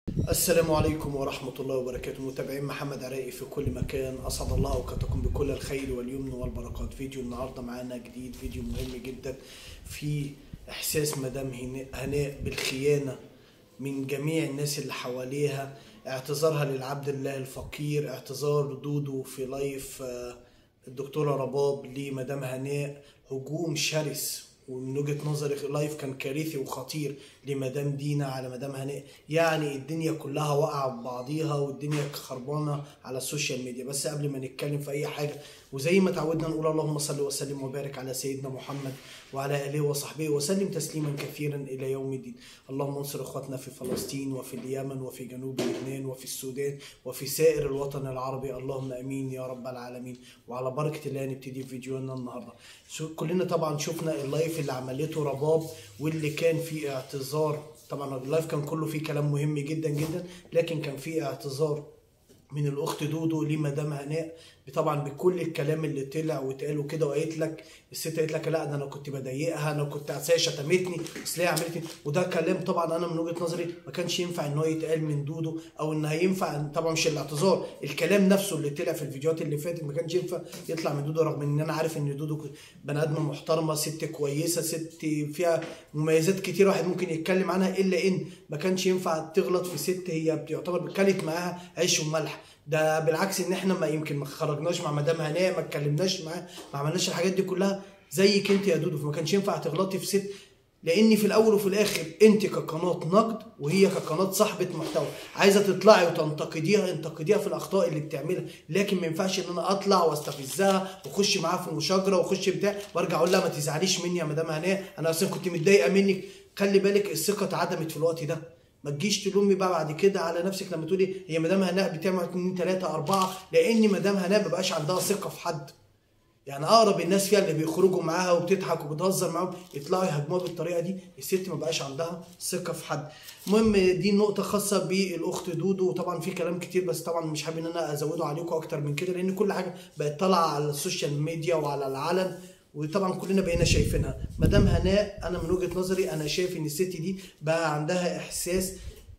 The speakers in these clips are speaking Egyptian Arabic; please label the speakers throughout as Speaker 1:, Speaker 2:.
Speaker 1: السلام عليكم ورحمة الله وبركاته متابعين محمد عراقي في كل مكان أسعد الله أوقاتكم بكل الخير واليمن والبركات فيديو النهاردة معانا جديد فيديو مهم جدا في إحساس مدام هنا- هناء بالخيانة من جميع الناس اللي حواليها اعتذارها للعبد الله الفقير اعتذار دودو في لايف آه، الدكتورة رباب لمدام هناء هجوم شرس ومن وجهة نظري لايف كان كارثي وخطير لمدام دينا على مدام هناء يعني الدنيا كلها واقعة ببعضيها والدنيا خربانة على السوشيال ميديا بس قبل ما نتكلم في أي حاجة وزي ما تعودنا نقول اللهم صل وسلم وبارك على سيدنا محمد وعلى آله وصحبه وسلم تسليما كثيرا إلى يوم الدين اللهم انصر إخواتنا في فلسطين وفي اليمن وفي جنوب لبنان وفي السودان وفي سائر الوطن العربي اللهم امين يا رب العالمين وعلى بركه الله نبتدي فيديونا النهارده شو- كلنا طبعا شفنا اللايف اللي عملته رباب واللي كان فيه اعتذار طبعا اللايف كان كله فيه كلام مهم جدا جدا لكن كان فيه اعتذار من الاخت دودو لمدام هناء طبعا بكل الكلام اللي طلع واتقال وكده وقالت لك الست قالت لك لا ده انا كنت بضايقها انا كنت أصل هي شتمتني اصل هي عملتني وده كلام طبعا انا من وجهه نظري ما كانش ينفع ان هو يتقال من دودو او ان هينفع طبعا مش الاعتذار الكلام نفسه اللي طلع في الفيديوهات اللي فاتت ما كانش ينفع يطلع من دودو رغم ان انا عارف ان دودو بني ادمه محترمه ست كويسه ست فيها مميزات كتير واحد ممكن يتكلم عنها الا ان ما كانش ينفع تغلط في ست هي بتعتبر كلت معاها عيش وملح ده بالعكس ان احنا ما يمكن ما خرجناش مع مدام هناء ما اتكلمناش معاه ما عملناش الحاجات دي كلها زيك انت يا دودو فما كانش ينفع تغلطي في ست لاني في الاول وفي الاخر انت كقناه نقد وهي كقناه صاحبه محتوى عايزه تطلعي وتنتقديها انتقديها في الاخطاء اللي بتعملها لكن ما ينفعش ان انا اطلع واستفزها واخش معاها في مشاجره واخش بتاع وارجع اقول لها ما تزعليش مني يا مدام هناء انا اصلا كنت متضايقه منك خلي بالك الثقه اتعدمت في الوقت ده ما تجيش تلومي بقى بعد كده على نفسك لما تقولي هي مدام هناء بتعمل 2 3 4 لان مدام هناء ما بقاش عندها ثقه في حد يعني اقرب الناس فيها اللي بيخرجوا معاها وبتضحك وبتهزر معاهم يطلعوا يهاجموها بالطريقه دي الست ما بقاش عندها ثقه في حد المهم دي نقطه خاصه بالاخت دودو وطبعا في كلام كتير بس طبعا مش حابب ان انا ازوده عليكم اكتر من كده لان كل حاجه بقت طالعه على السوشيال ميديا وعلى العلن وطبعا كلنا بقينا شايفينها مدام هناء انا من وجهه نظري انا شايف ان الست دي بقى عندها احساس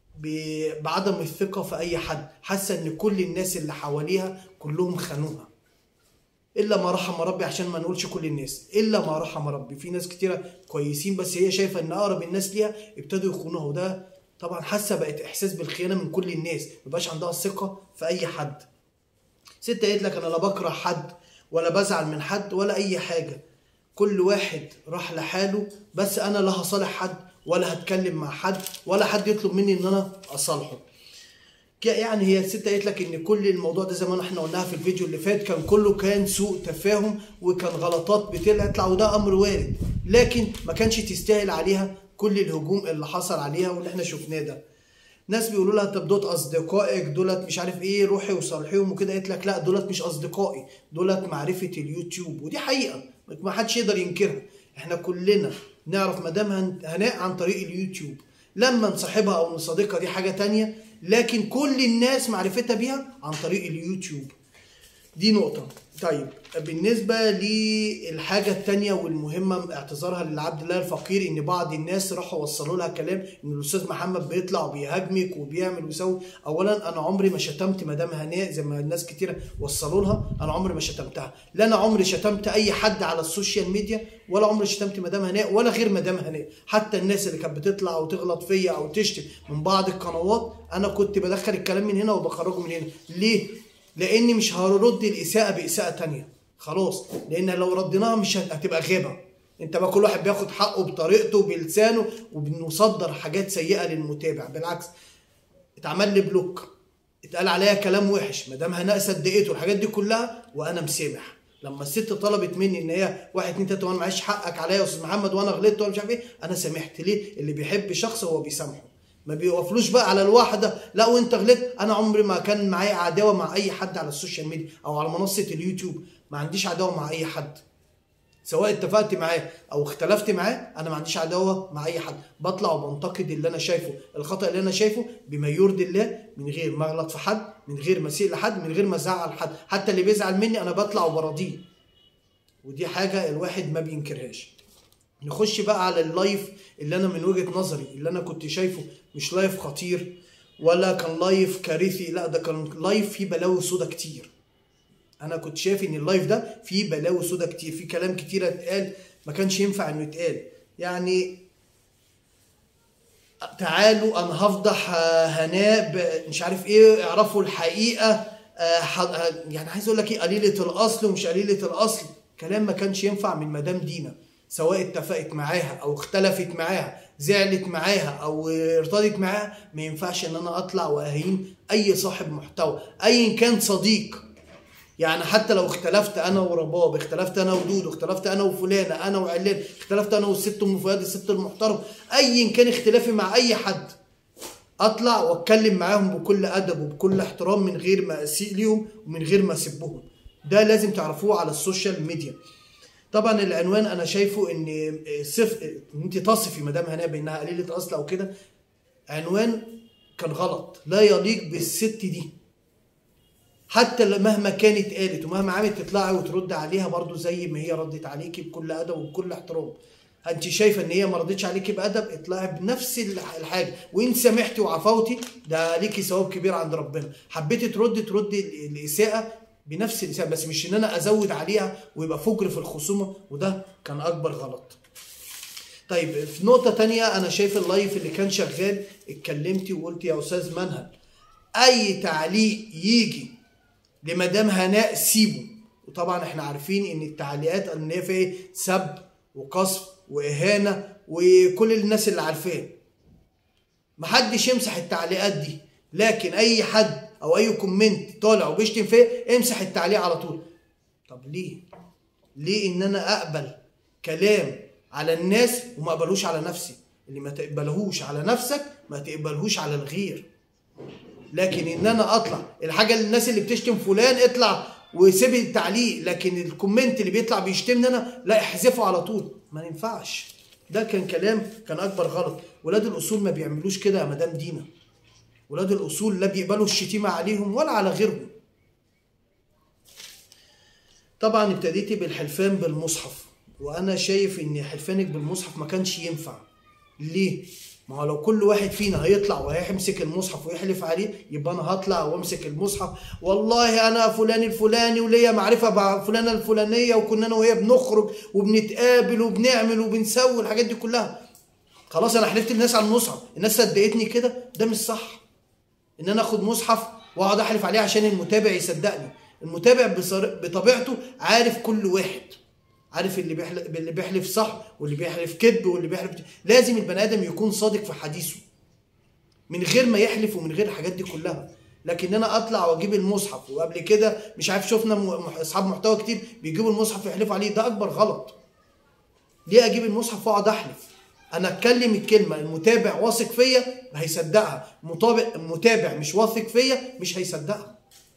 Speaker 1: ب- بعدم الثقه في اي حد حاسه ان كل الناس اللي حواليها كلهم خانوها الا ما رحم ربي عشان ما نقولش كل الناس الا ما رحم ربي في ناس كتيره كويسين بس هي شايفه ان اقرب الناس ليها ابتدوا يخونوها وده طبعا حاسه بقت احساس بالخيانه من كل الناس مبقاش عندها ثقه في اي حد ست قالت لك انا لا بكره حد ولا بزعل من حد ولا اي حاجه كل واحد راح لحاله بس انا لا هصالح حد ولا هتكلم مع حد ولا حد يطلب مني ان انا اصالحه ك- يعني هي الست قالت لك ان كل الموضوع ده زي ما احنا قلناها في الفيديو اللي فات كان كله كان سوء تفاهم وكان غلطات بتطلع وده امر وارد لكن ما كانش تستاهل عليها كل الهجوم اللي حصل عليها واللي احنا شفناه ده ناس بيقولوا لها طب دولت اصدقائك دولت مش عارف ايه روحي وصالحيهم وكده قالت لك لا دولت مش اصدقائي دولت معرفه اليوتيوب ودي حقيقه ما حدش يقدر ينكرها احنا كلنا نعرف مدام هن- هناء عن طريق اليوتيوب لما نصاحبها او نصادقها دي حاجه تانية لكن كل الناس معرفتها بيها عن طريق اليوتيوب دي نقطة طيب بالنسبة للحاجة التانية والمهمة اعتذارها للعبد الله الفقير ان بعض الناس راحوا وصلوا لها كلام ان الاستاذ محمد بيطلع وبيهاجمك وبيعمل ويسوي اولا انا عمري ما شتمت مدام هناء زي ما الناس كتيرة وصلوا لها انا عمري ما شتمتها لا انا عمري شتمت اي حد على السوشيال ميديا ولا عمري شتمت مدام هناء ولا غير مدام هناء حتى الناس اللي كانت بتطلع وتغلط فيا او تشتم من بعض القنوات انا كنت بدخل الكلام من هنا وبخرجه من هنا ليه لاني مش هرد الاساءه باساءه تانية خلاص لان لو رديناها مش هت- هتبقى غيبه انت بقى كل واحد بياخد حقه بطريقته بلسانه وبنصدر حاجات سيئه للمتابع بالعكس اتعمل لي بلوك اتقال عليا كلام وحش مدام هناء صدقته الحاجات دي كلها وانا مسامح لما الست طلبت مني ان هي واحد اتنين تلاته وانا معيش حقك عليا يا استاذ محمد وانا غلطت وانا مش عارف ايه انا سامحت ليه اللي بيحب شخص هو بيسامحه ما بيوقفلوش بقى على الواحده لا وانت غلطت انا عمري ما كان معايا عداوه مع اي حد على السوشيال ميديا او على منصه اليوتيوب ما عنديش عداوه مع اي حد سواء اتفقت معاه او اختلفت معاه انا ما عنديش عداوه مع اي حد بطلع وبنتقد اللي انا شايفه الخطا اللي انا شايفه بما يرضي الله من غير ما اغلط في حد من غير ما اسيء لحد من غير ما ازعل حد حتى اللي بيزعل مني انا بطلع وبراضيه ودي حاجه الواحد ما بينكرهاش نخش بقى على اللايف اللي انا من وجهه نظري اللي انا كنت شايفه مش لايف خطير ولا كان لايف كارثي لا ده كان لايف فيه بلاوي سودا كتير انا كنت شايف ان اللايف ده فيه بلاوي سودا كتير فيه كلام كتير اتقال ما كانش ينفع انه يتقال يعني تعالوا انا هفضح آه، هناء ب- مش عارف ايه اعرفوا الحقيقه آه، ح- آه، يعني عايز اقول لك ايه قليله الاصل ومش قليله الاصل كلام ما كانش ينفع من مدام دينا سواء اتفقت معاها او اختلفت معاها زعلت معاها او ارتضت معاها ما ينفعش ان انا اطلع واهين اي صاحب محتوى ايا كان صديق يعني حتى لو اختلفت انا ورباب اختلفت انا ودودو اختلفت انا وفلانه انا وعلان اختلفت انا والست ام فؤاد الست المحترم ايا كان اختلافي مع اي حد اطلع واتكلم معاهم بكل ادب وبكل احترام من غير ما اسيء ليهم ومن غير ما اسبهم ده لازم تعرفوه على السوشيال ميديا طبعا العنوان انا شايفه ان صف ان انت تصفي مدام هناء بانها قليله اصل او كده عنوان كان غلط لا يليق بالست دي حتى لو- مهما كانت قالت ومهما عملت تطلعي وترد عليها برضو زي ما هي ردت عليكي بكل ادب وبكل احترام انت شايفه ان هي ما ردتش عليكي بادب اطلعي بنفس الح- الحاجه وان سامحتي وعفوتي ده ليكي ثواب كبير عند ربنا حبيتي تردي تردي ال- الاساءه بنفس الاساءه بس مش ان انا ازود عليها ويبقى فجر في الخصومه وده كان اكبر غلط طيب في نقطة تانية أنا شايف اللايف اللي كان شغال اتكلمتي وقلت يا أستاذ منهل أي تعليق يجي لمدام هناء سيبه وطبعا احنا عارفين ان التعليقات ان هي فيها إيه؟ سب وقصف واهانه وكل الناس اللي عارفاه محدش يمسح التعليقات دي لكن اي حد او اي كومنت طالع وبيشتم فيا امسح التعليق على طول طب ليه ليه ان انا اقبل كلام على الناس وما اقبلوش على نفسي اللي ما تقبلهوش على نفسك ما تقبلهوش على الغير لكن ان انا اطلع الحاجه اللي الناس اللي بتشتم فلان اطلع وسيب التعليق لكن الكومنت اللي بيطلع بيشتمني انا لا احذفه على طول ما ينفعش ده كان كلام كان اكبر غلط ولاد الاصول ما بيعملوش كده يا مدام دينا ولاد الاصول لا بيقبلوا الشتيمه عليهم ولا على غيرهم طبعا ابتديتي بالحلفان بالمصحف وانا شايف ان حلفانك بالمصحف ما كانش ينفع ليه ما هو لو كل واحد فينا هيطلع وهيمسك المصحف ويحلف عليه يبقى انا هطلع وامسك المصحف والله انا فلان الفلاني وليا معرفه مع فلانه الفلانيه وكنا انا وهي بنخرج وبنتقابل وبنعمل وبنسوي الحاجات دي كلها خلاص انا حلفت الناس على المصحف الناس صدقتني كده ده مش صح ان انا اخد مصحف واقعد احلف عليه عشان المتابع يصدقني المتابع بصر- بطبيعته عارف كل واحد عارف اللي بيحلف اللي بيحلف صح واللي بيحلف كذب واللي بيحلف لازم البني ادم يكون صادق في حديثه من غير ما يحلف ومن غير الحاجات دي كلها لكن انا اطلع واجيب المصحف وقبل كده مش عارف شفنا م- م- اصحاب محتوى كتير بيجيبوا المصحف يحلفوا عليه ده اكبر غلط ليه اجيب المصحف واقعد احلف انا اتكلم الكلمه المتابع واثق فيا هيصدقها مطابق المتابع مش واثق فيا مش هيصدقها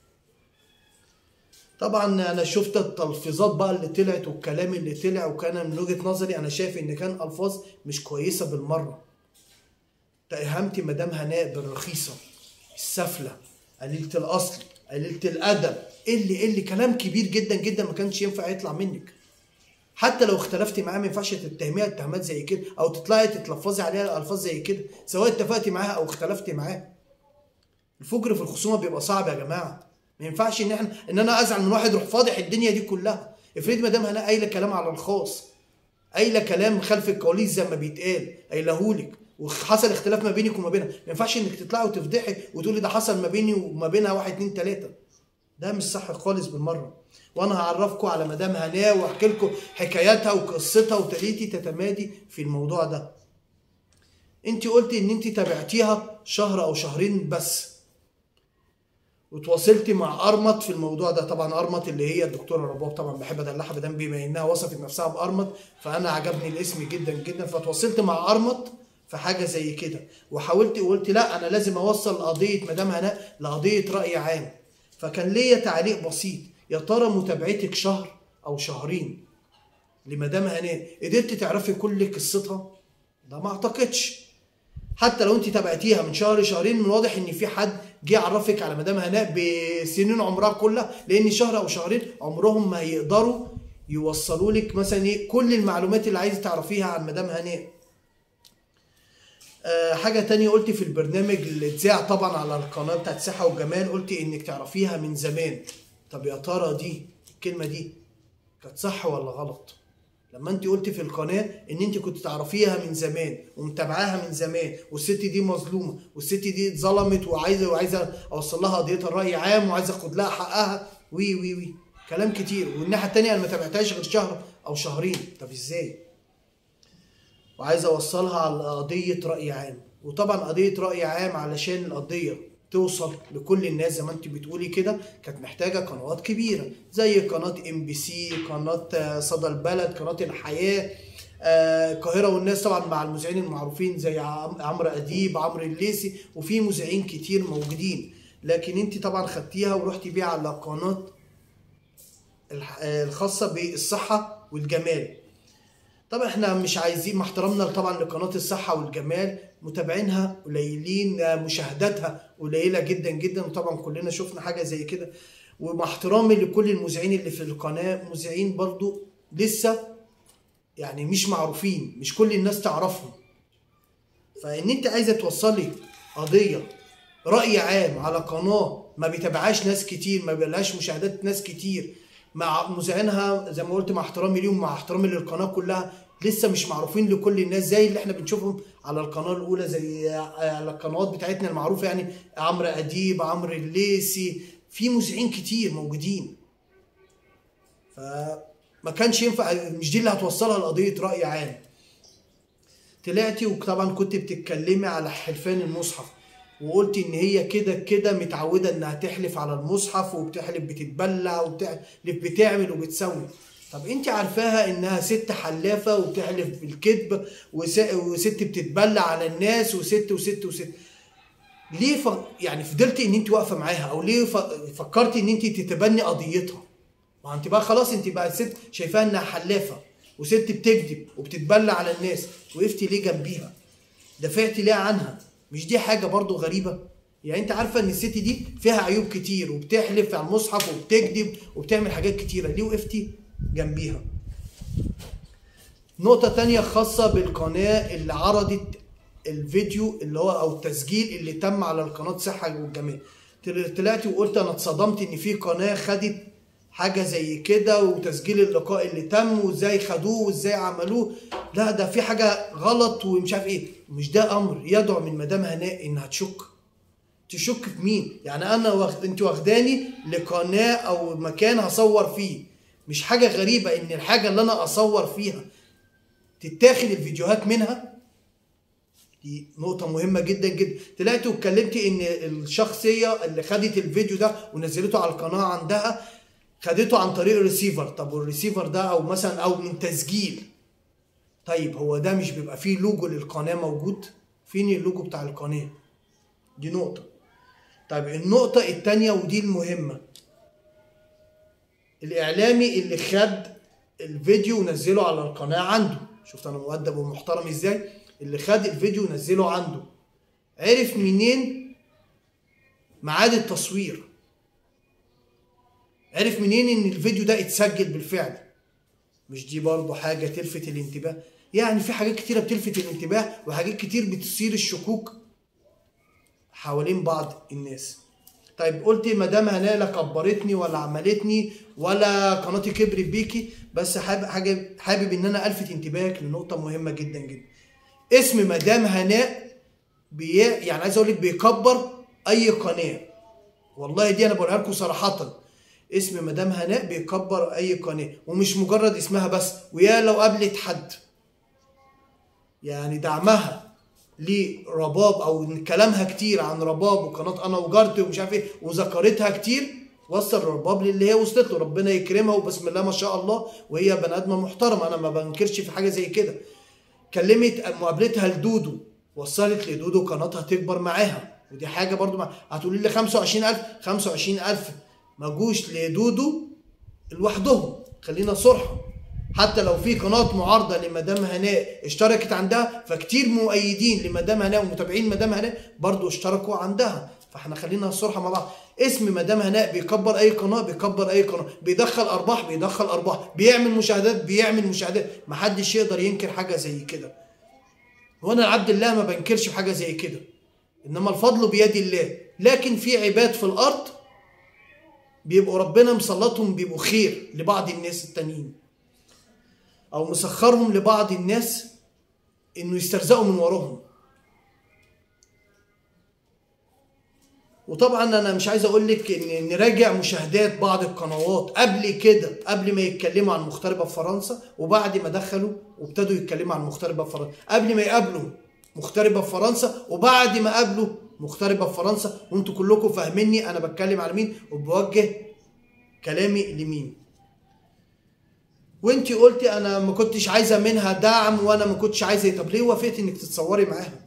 Speaker 1: طبعا انا شفت التلفيظات بقى اللي طلعت والكلام اللي طلع وكان من وجهه نظري انا شايف ان كان الفاظ مش كويسه بالمره اتهمتي مدام هناء بالرخيصه السفله قليله الاصل قليله الادب اللي اللي كلام كبير جدا جدا ما كانش ينفع يطلع منك حتى لو اختلفتي معاه ما ينفعش تتهميها اتهامات زي كده او تطلعي تتلفظي عليها الفاظ زي كده سواء اتفقتي معاها او اختلفتي معاه الفجر في الخصومه بيبقى صعب يا جماعه ما ينفعش ان احنا ان انا ازعل من واحد يروح فاضح الدنيا دي كلها افرض مدام هنا قايله كلام على الخاص قايله كلام خلف الكواليس زي ما بيتقال قايلهولك وحصل اختلاف ما بينك وما بينها ما ينفعش انك تطلعي وتفضحي وتقولي ده حصل ما بيني وما بينها واحد اتنين تلاته ده مش صح خالص بالمره وانا هعرفكم على مدام هناء واحكي لكم حكاياتها وقصتها وتليتي تتمادي في الموضوع ده انت قلتي ان انت تابعتيها شهر او شهرين بس وتواصلتي مع ارمط في الموضوع ده طبعا ارمط اللي هي الدكتوره رباب طبعا بحب ادلعها بدم بما انها وصفت نفسها بارمط فانا عجبني الاسم جدا جدا فتواصلت مع ارمط في حاجه زي كده وحاولت وقلت لا انا لازم اوصل قضيه مدام هناء لقضيه راي عام فكان ليا تعليق بسيط يا ترى متابعتك شهر او شهرين لمدام هناء قدرت تعرفي كل قصتها ده ما اعتقدش حتى لو انت تابعتيها من شهر شهرين من واضح ان في حد جه عرفك على مدام هناء بسنين عمرها كلها لان شهر او شهرين عمرهم ما هيقدروا يوصلوا لك مثلا ايه كل المعلومات اللي عايزه تعرفيها عن مدام هناء آه حاجة تانية قلت في البرنامج اللي اتذاع طبعا على القناة بتاعت صحة والجمال قلت انك تعرفيها من زمان طب يا ترى دي الكلمة دي كانت صح ولا غلط لما انت قلت في القناة ان انت كنت تعرفيها من زمان ومتابعاها من زمان والست دي مظلومة والست دي اتظلمت وعايزة وعايزة اوصل لها قضيتها الرأي عام وعايزة اخد لها حقها وي وي وي كلام كتير والناحية التانية انا ما تابعتهاش غير شهر او شهرين طب ازاي وعايز اوصلها على قضية رأي عام وطبعا قضية رأي عام علشان القضية توصل لكل الناس زي ما انت بتقولي كده كانت محتاجة قنوات كبيرة زي قناة ام بي سي قناة آه، صدى البلد قناة الحياة آه، القاهرة والناس طبعا مع المذيعين المعروفين زي عم- عمرو أديب عمرو الليثي وفي مذيعين كتير موجودين لكن انت طبعا خدتيها ورحتي بيها على قناة الح- آه، الخاصة بالصحة والجمال طبعا احنا مش عايزين مع احترامنا طبعا لقناه الصحه والجمال متابعينها قليلين آه، مشاهداتها قليله جدا جدا وطبعا كلنا شفنا حاجه زي كده ومع احترامي لكل المذيعين اللي في القناه مذيعين برضو لسه يعني مش معروفين مش كل الناس تعرفهم فان انت عايزه توصلي قضيه راي عام على قناه ما بيتابعهاش ناس كتير ما بيلاقيش مشاهدات ناس كتير مع مذيعينها زي ما قلت مع احترامي ليهم مع احترامي للقناه كلها لسه مش معروفين لكل الناس زي اللي احنا بنشوفهم على القناه الاولى زي على القنوات بتاعتنا المعروفه يعني عمرو اديب عمرو الليثي في مذيعين كتير موجودين فما كانش ينفع مش دي اللي هتوصلها لقضيه راي عام طلعتي وطبعا كنت بتتكلمي على حلفان المصحف وقلت ان هي كده كده متعوده انها تحلف على المصحف وبتحلف بتتبلع وبتحلف بتعمل وبتسوي طب انت عارفاها انها ست حلافه وبتحلف بالكذب وس- وست بتتبلع على الناس وست وست وست ليه ف... يعني فضلت ان انت واقفه معاها او ليه ف... فكرتي ان انت تتبني قضيتها ما انت بقى خلاص انت بقى ست شايفاها انها حلافه وست بتكذب وبتتبلى على الناس وقفتي ليه جنبيها دافعتي ليه عنها مش دي حاجه برضو غريبه يعني انت عارفه ان الست دي فيها عيوب كتير وبتحلف على المصحف وبتكذب وبتعمل حاجات كتيره ليه وقفتي جنبيها نقطة تانية خاصة بالقناة اللي عرضت الفيديو اللي هو او التسجيل اللي تم على القناة صحة والجمال طل- طلعت وقلت انا اتصدمت ان في قناة خدت حاجة زي كده وتسجيل اللقاء اللي تم وازاي خدوه وازاي عملوه لا ده في حاجة غلط ومش عارف ايه مش ده امر يدعو من مدام هناء انها تشك تشك في مين يعني انا واخد انت واخداني لقناه او مكان هصور فيه مش حاجه غريبه ان الحاجه اللي انا اصور فيها تتاخد الفيديوهات منها دي نقطة مهمة جدا جدا طلعت واتكلمت ان الشخصية اللي خدت الفيديو ده ونزلته على القناة عندها خدته عن طريق الريسيفر طب والريسيفر ده او مثلا او من تسجيل طيب هو ده مش بيبقى فيه لوجو للقناة موجود فين اللوجو بتاع القناة دي نقطة طيب النقطة التانية ودي المهمة الإعلامي اللي خد الفيديو ونزله على القناة عنده شفت أنا مؤدب ومحترم إزاي اللي خد الفيديو ونزله عنده عرف منين ميعاد التصوير عرف منين ان الفيديو ده اتسجل بالفعل مش دي برضه حاجة تلفت الانتباه يعني في حاجات كتيرة بتلفت الانتباه وحاجات كتير بتثير الشكوك حوالين بعض الناس طيب قلت مدام هناء لا كبرتني ولا عملتني ولا قناتي كبرت بيكي بس حابب حاجه حابب ان انا الفت انتباهك لنقطه مهمه جدا جدا اسم مدام هناء بي يعني عايز اقول لك بيكبر اي قناه والله دي انا بقولها لكم صراحه اسم مدام هناء بيكبر اي قناه ومش مجرد اسمها بس ويا لو قابلت حد يعني دعمها لرباب او كلامها كتير عن رباب وقناه انا وجارتي ومش عارف ايه وذكرتها كتير وصل الرباب للي هي وصلت له ربنا يكرمها وبسم الله ما شاء الله وهي بني ادمه محترمه انا ما بنكرش في حاجه زي كده كلمت مقابلتها لدودو وصلت لدودو قناتها تكبر معاها ودي حاجه برضو ما هتقولي لي 25000 25000 ما جوش لدودو لوحدهم خلينا صرحه حتى لو في قناه معارضه لمدام هناء اشتركت عندها فكتير مؤيدين لمدام هناء ومتابعين مدام هناء برضو اشتركوا عندها فاحنا خلينا صراحه مع بعض اسم مدام هناء بيكبر اي قناه بيكبر اي قناه بيدخل ارباح بيدخل ارباح بيعمل مشاهدات بيعمل مشاهدات محدش يقدر ينكر حاجه زي كده وانا عبد الله ما بنكرش بحاجه زي كده انما الفضل بيد الله لكن في عباد في الارض بيبقوا ربنا مسلطهم بيبقوا خير لبعض الناس التانيين او مسخرهم لبعض الناس انه يسترزقوا من وراهم وطبعا انا مش عايز اقول لك ان نراجع مشاهدات بعض القنوات قبل كده قبل ما يتكلموا عن مغتربه في فرنسا وبعد ما دخلوا وابتدوا يتكلموا عن مغتربه في فرنسا قبل ما يقابلوا مغتربه في فرنسا وبعد ما قابلوا مغتربه في فرنسا وانتوا كلكم فاهميني انا بتكلم على مين وبوجه كلامي لمين وانت قلتي انا ما كنتش عايزه منها دعم وانا ما كنتش عايزه طب ليه وافقتي انك تتصوري معاها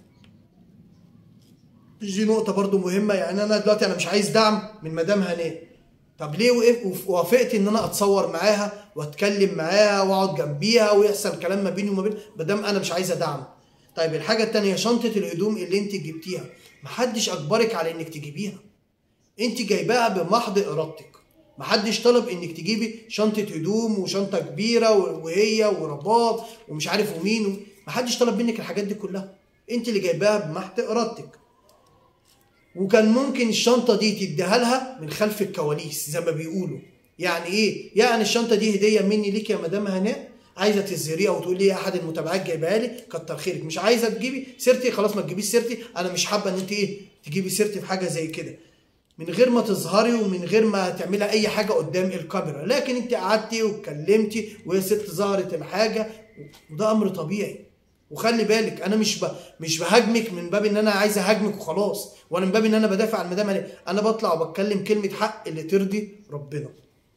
Speaker 1: دي نقطة برضو مهمة يعني أنا دلوقتي أنا مش عايز دعم من مدام هناء طب ليه وقف وافقت إن أنا أتصور معاها وأتكلم معاها وأقعد جنبيها ويحصل كلام ما بيني وما بين مدام أنا مش عايزة دعم طيب الحاجة التانية شنطة الهدوم اللي أنت جبتيها محدش أجبرك على إنك تجيبيها أنت جايباها بمحض إرادتك محدش طلب انك تجيبي شنطة هدوم وشنطة كبيرة وهي ورباط ومش عارف ومين محدش طلب منك الحاجات دي كلها انت اللي جايباها بمحض ارادتك وكان ممكن الشنطه دي تديها لها من خلف الكواليس زي ما بيقولوا يعني ايه يعني الشنطه دي هديه مني ليك يا مدام هناء عايزه تزهريها وتقول لي احد المتابعات جايبها لي كتر خيرك مش عايزه تجيبي سيرتي خلاص ما تجيبيش سيرتي انا مش حابه ان انت ايه تجيبي سيرتي في حاجه زي كده من غير ما تظهري ومن غير ما تعملي اي حاجه قدام الكاميرا لكن انت قعدتي واتكلمتي وهي ست ظهرت الحاجه وده امر طبيعي وخلي بالك انا مش ب... مش بهاجمك من باب ان انا عايز اهاجمك وخلاص ولا من باب ان انا بدافع عن مدام علي انا بطلع وبتكلم كلمه حق اللي ترضي ربنا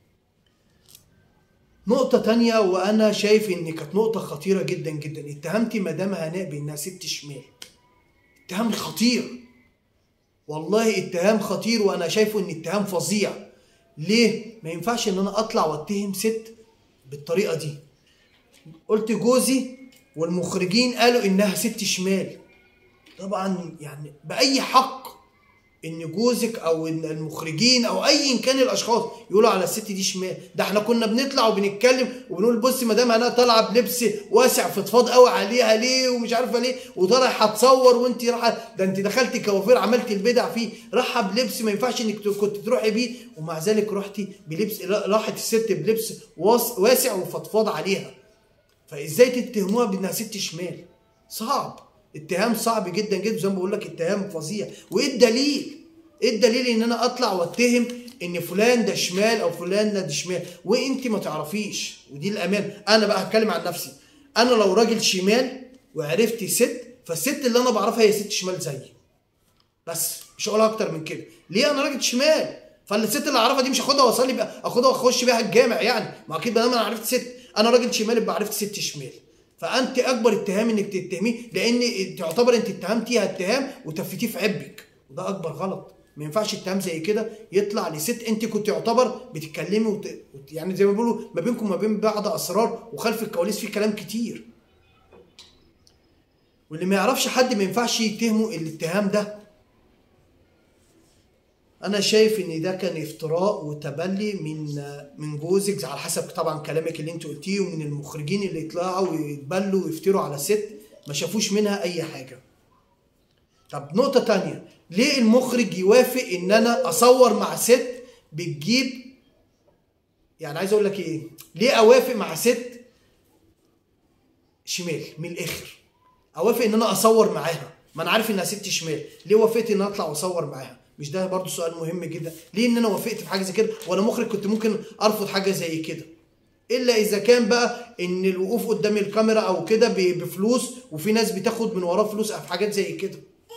Speaker 1: نقطة تانية وأنا شايف إن كانت نقطة خطيرة جدا جدا اتهمتي مدام هناء بإنها ست شمال اتهام خطير والله اتهام خطير وأنا شايفه إن اتهام فظيع ليه؟ ما ينفعش إن أنا أطلع وأتهم ست بالطريقة دي قلت جوزي والمخرجين قالوا انها ست شمال طبعا يعني باي حق ان جوزك او ان المخرجين او ايا كان الاشخاص يقولوا على الست دي شمال ده احنا كنا بنطلع وبنتكلم وبنقول بصي مدام انا طالعه بلبس واسع فضفاض قوي عليها ليه ومش عارفه ليه وطالع هتصور وانت رايحه ده انت دخلتي كوافير عملتي البدع فيه رايحه بلبس ما ينفعش انك كنت تروحي بيه ومع ذلك رحتي بلبس راحت الست بلبس واسع وفضفاض عليها فازاي تتهموها بانها ست شمال صعب اتهام صعب جدا جدا زي ما بقول لك اتهام فظيع وايه الدليل ايه الدليل ان انا اطلع واتهم ان فلان ده شمال او فلان ده شمال وانت ما تعرفيش ودي الامان انا بقى هتكلم عن نفسي انا لو راجل شمال وعرفت ست فالست اللي انا بعرفها هي ست شمال زيي بس مش هقولها اكتر من كده ليه انا راجل شمال فالست اللي اعرفها دي مش هاخدها واصلي بقى اخدها واخش بيها الجامع يعني ما اكيد ما انا عرفت ست انا راجل شمال يبقى عرفت ست شمال فانت اكبر اتهام انك تتهميه لان تعتبر انت اتهمتيها اتهام وتفتيه في عبك وده اكبر غلط ما ينفعش اتهام زي كده يطلع لست انت كنت يعتبر بتتكلمي وت... يعني زي ما بيقولوا ما بينكم وما بين بعض اسرار وخلف الكواليس في كلام كتير واللي ما يعرفش حد ما ينفعش يتهمه الاتهام ده انا شايف ان ده كان افتراء وتبلي من من جوزك على حسب طبعا كلامك اللي انت قلتيه ومن المخرجين اللي يطلعوا ويتبلوا ويفتروا على ست ما شافوش منها اي حاجه طب نقطه تانية ليه المخرج يوافق ان انا اصور مع ست بتجيب يعني عايز اقول لك ايه ليه اوافق مع ست شمال من الاخر اوافق ان انا اصور معاها ما انا عارف انها ست شمال ليه وافقت ان انا اطلع واصور معاها مش ده برضو سؤال مهم جدا ليه ان انا وافقت في حاجه زي كده وانا مخرج كنت ممكن ارفض حاجه زي كده الا اذا كان بقى ان الوقوف قدام الكاميرا او كده بفلوس وفي ناس بتاخد من وراه فلوس في حاجات زي كده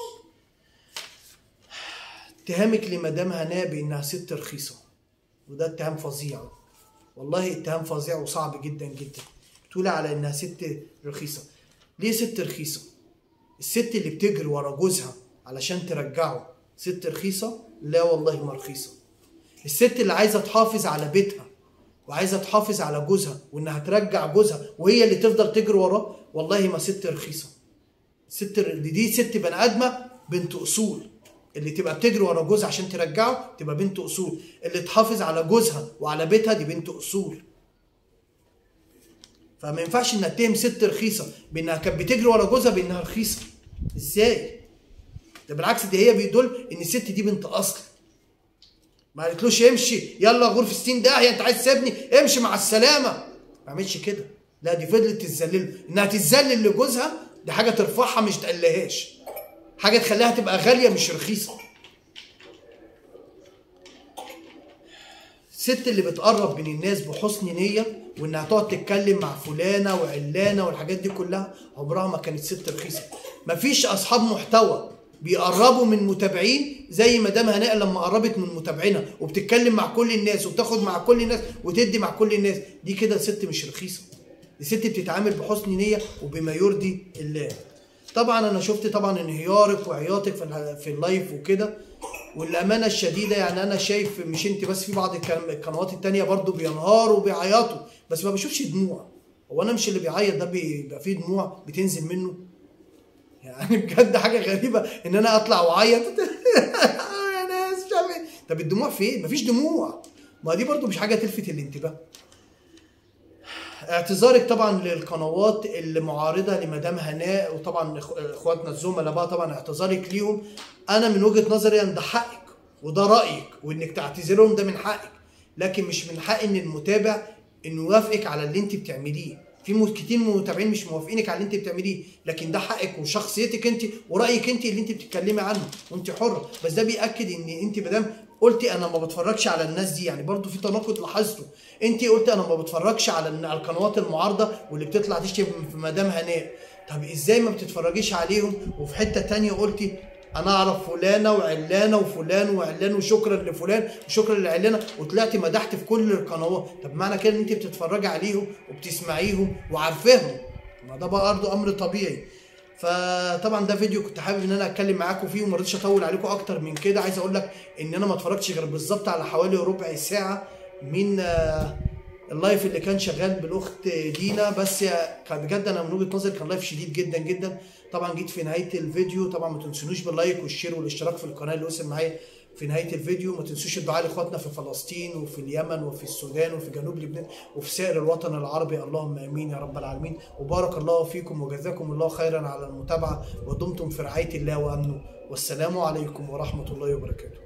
Speaker 1: اتهامك لمدام هناء بانها ست رخيصه وده اتهام فظيع والله اتهام فظيع وصعب جدا جدا تقولي على انها ست رخيصه ليه ست رخيصه الست اللي بتجري ورا جوزها علشان ترجعه ست رخيصة؟ لا والله ما رخيصة. الست اللي عايزة تحافظ على بيتها وعايزة تحافظ على جوزها وإنها ترجع جوزها وهي اللي تفضل تجري وراه والله ما ست رخيصة. ست دي, دي ست بني آدمة بنت أصول. اللي تبقى بتجري ورا جوزها عشان ترجعه تبقى بنت أصول. اللي تحافظ على جوزها وعلى بيتها دي بنت أصول. فما ينفعش انها تتهم ست رخيصه بانها كانت بتجري ورا جوزها بانها رخيصه ازاي ده بالعكس دي هي بيدل ان الست دي بنت اصل ما قالتلوش امشي يلا غرفه 60 داهيه انت عايز تسيبني امشي مع السلامه ما عملتش كده لا دي فضلت تتذلله انها تتذلل لجوزها دي حاجه ترفعها مش تقلهاش حاجه تخليها تبقى غاليه مش رخيصه الست اللي بتقرب من الناس بحسن نيه وانها تقعد تتكلم مع فلانه وعلانه والحاجات دي كلها عمرها ما كانت ست رخيصه مفيش اصحاب محتوى بيقربوا من متابعين زي مدام هناء لما قربت من متابعينها وبتتكلم مع كل الناس وبتاخد مع كل الناس وتدي مع كل الناس دي كده ست مش رخيصه دي ست بتتعامل بحسن نيه وبما يرضي الله طبعا انا شفت طبعا انهيارك وعياطك في ال- في اللايف وكده والامانه الشديده يعني انا شايف مش انت بس في بعض الكلام- القنوات التانية برضو بينهاروا وبيعيطوا بس ما بشوفش دموع هو انا مش اللي بيعيط ده بيبقى فيه دموع بتنزل منه يعني بجد حاجه غريبه ان انا اطلع واعيط يا ناس مش عارف إيه. طب الدموع فين مفيش دموع ما دي برضو مش حاجه تلفت الانتباه اعتذارك طبعا للقنوات المعارضه لمدام هناء وطبعا إخ- اخواتنا الزملاء بقى طبعا اعتذارك ليهم انا من وجهه نظري ان ده حقك وده رايك وانك تعتذرهم ده من حقك لكن مش من حق ان المتابع انه يوافقك على اللي انت بتعمليه في مو- كتير من المتابعين مش موافقينك على اللي انت بتعمليه لكن ده حقك وشخصيتك انت ورايك انت اللي انت بتتكلمي عنه وانت حره بس ده بياكد ان انت مادام قلتي انا ما بتفرجش على الناس دي يعني برضو في تناقض لاحظته انت قلتي انا ما بتفرجش على الن- على القنوات المعارضه واللي بتطلع تشتم في مدام هناء طب ازاي ما بتتفرجيش عليهم وفي حته تانية قلتي انا اعرف فلانه وعلانه وفلان وعلان وشكرا لفلان وشكرا لعلانه وطلعتي مدحت في كل القنوات طب معنى كده ان انت بتتفرجي عليهم وبتسمعيهم وعارفاهم ما ده بقى برضه امر طبيعي فطبعا ده فيديو كنت حابب ان انا اتكلم معاكم فيه وما رضيتش اطول عليكم اكتر من كده عايز اقول لك ان انا ما اتفرجتش غير بالظبط على حوالي ربع ساعه من آه، اللايف اللي كان شغال بالاخت دينا بس كان بجد انا من وجهه نظري كان لايف شديد جدا جدا طبعا جيت في نهايه الفيديو طبعا ما تنسونوش باللايك والشير والاشتراك في القناه اللي وصل معايا في نهايه الفيديو ما تنسوش الدعاء لاخواتنا في فلسطين وفي اليمن وفي السودان وفي جنوب لبنان وفي سائر الوطن العربي اللهم امين يا رب العالمين وبارك الله فيكم وجزاكم الله خيرا على المتابعه ودمتم في رعايه الله وامنه والسلام عليكم ورحمه الله وبركاته